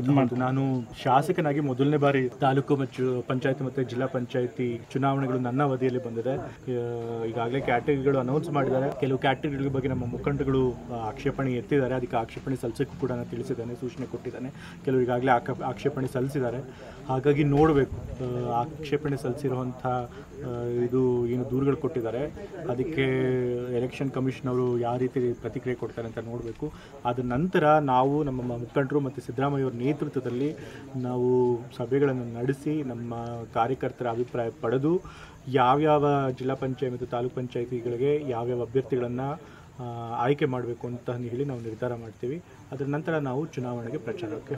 ಇದು ಮಾಡ್ತೀನಿ ನಾನು ಶಾಸಕನಾಗಿ ಮೊದಲನೇ ಬಾರಿ ತಾಲೂಕು ಮತ್ತು ಪಂಚಾಯತ್ ಮತ್ತು ಜಿಲ್ಲಾ ಪಂಚಾಯತಿ ಚುನಾವಣೆಗಳು ನನ್ನ ಅವಧಿಯಲ್ಲಿ ಬಂದಿದೆ ಈಗಾಗಲೇ ಕ್ಯಾಟಗರಿಗಳು ಅನೌನ್ಸ್ ಮಾಡಿದ್ದಾರೆ ಕೆಲವು ಕ್ಯಾಟಗರಿಗಳ ಬಗ್ಗೆ ನಮ್ಮ ಮುಖಂಡಗಳು ಆ, ಆಕ್ಷೇಪಣೆ ಎತ್ತಿದ್ದಾರೆ ಅದಕ್ಕೆ ಆಕ್ಷೇಪಣೆ ಸಲ್ಲಿಸೋಕ್ಕೂ ಕೂಡ ನಾನು ತಿಳಿಸಿದ್ದೇನೆ ಸೂಚನೆ ಕೊಟ್ಟಿದ್ದಾನೆ ಕೆಲವು ಈಗಾಗಲೇ ಆಕ ಆಕ್ಷೇಪಣೆ ಸಲ್ಲಿಸಿದ್ದಾರೆ ಹಾಗಾಗಿ ನೋಡಬೇಕು ಆಕ್ಷೇಪಣೆ ಸಲ್ಲಿಸಿರುವಂಥ ಇದು ಏನು ದೂರುಗಳು ಕೊಟ್ಟಿದ್ದಾರೆ ಅದಕ್ಕೆ ಎಲೆಕ್ಷನ್ ಕಮಿಷನ್ ಅವರು ಯಾವ ರೀತಿ ಪ್ರತಿಕ್ರಿಯೆ ಕೊಡ್ತಾರೆ ಅಂತ ನೋಡಬೇಕು ಅದ ನಂತರ ನಾವು ನಮ್ಮ ಮ- ಮುಖಂಡರು ಮತ್ತು ಸಿದ್ದರಾಮಯ್ಯ ಅವರ ನೇತೃತ್ವದಲ್ಲಿ ನಾವು ಸಭೆಗಳನ್ನು ನಡೆಸಿ ನಮ್ಮ ಕಾರ್ಯಕರ್ತರ ಅಭಿಪ್ರಾಯ ಪಡೆದು ಯಾವ್ಯಾವ ಜಿಲ್ಲಾ ಪಂಚಾಯತ್ ಮತ್ತು ತಾಲೂಕ್ ಪಂಚಾಯತಿಗಳಿಗೆ ಯಾವ್ಯಾವ ಅಭ್ಯರ್ಥಿಗಳನ್ನು ಆಯ್ಕೆ ಮಾಡಬೇಕು ಅಂತ ಹೇಳಿ ನಾವು ನಿರ್ಧಾರ ಮಾಡ್ತೀವಿ ಅದರ ನಂತರ ನಾವು ಚುನಾವಣೆಗೆ ಪ್ರಚಾರಕ್ಕೆ